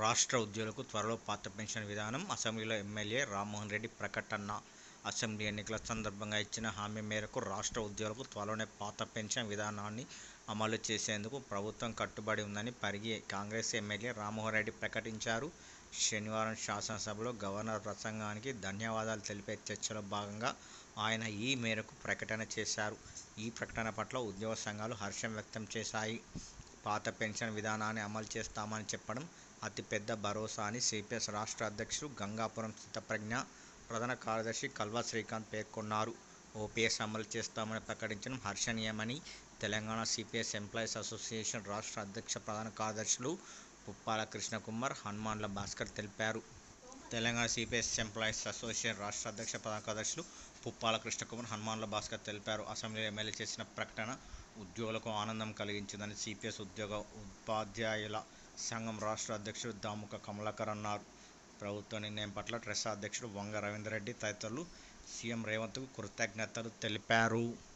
రాష్ట్ర ఉద్యోగులకు త్వరలో పాత పెన్షన్ విధానం అసెంబ్లీలో ఎమ్మెల్యే రామ్మోహన్ రెడ్డి ప్రకటన అసెంబ్లీ ఎన్నికల సందర్భంగా ఇచ్చిన హామీ మేరకు రాష్ట్ర ఉద్యోగులకు త్వరలోనే పాత పెన్షన్ విధానాన్ని అమలు చేసేందుకు ప్రభుత్వం కట్టుబడి ఉందని పరిగి కాంగ్రెస్ ఎమ్మెల్యే రామ్మోహన్ రెడ్డి ప్రకటించారు శనివారం శాసనసభలో గవర్నర్ ప్రసంగానికి ధన్యవాదాలు తెలిపే చర్చలో భాగంగా ఆయన ఈ మేరకు ప్రకటన చేశారు ఈ ప్రకటన పట్ల ఉద్యోగ సంఘాలు హర్షం వ్యక్తం చేశాయి పాత పెన్షన్ విధానాన్ని అమలు చేస్తామని చెప్పడం అతిపెద్ద భరోసా అని సిపిఎస్ రాష్ట్ర అధ్యక్షుడు గంగాపురం స్థితప్రజ్ఞ ప్రధాన కార్యదర్శి కల్వా శ్రీకాంత్ పేర్కొన్నారు ఓపీఎస్ అమలు చేస్తామని ప్రకటించడం హర్షణీయమని తెలంగాణ సిపిఎస్ ఎంప్లాయీస్ అసోసియేషన్ రాష్ట్ర అధ్యక్ష ప్రధాన కార్యదర్శులు పుప్పాల కృష్ణకుమార్ హనుమాన్ల భాస్కర్ తెలిపారు తెలంగాణ సిపిఎస్ ఎంప్లాయీస్ అసోసియేషన్ రాష్ట్ర అధ్యక్ష ప్రధాన కార్యదర్శులు పుప్పాల కృష్ణకుమార్ హనుమాన్ల భాస్కర్ తెలిపారు అసెంబ్లీలో ఎమ్మెల్యే చేసిన ప్రకటన ఉద్యోగులకు ఆనందం కలిగించిందని సిపిఎస్ ఉద్యోగ ఉపాధ్యాయుల సంఘం రాష్ట్ర అధ్యక్షుడు దాముక కమలాకర్ అన్నారు ప్రభుత్వ నిర్ణయం పట్ల ట్రెస్ అధ్యక్షుడు వంగ రవీందర్ రెడ్డి తదితరులు సీఎం రేవంత్కు కృతజ్ఞతలు తెలిపారు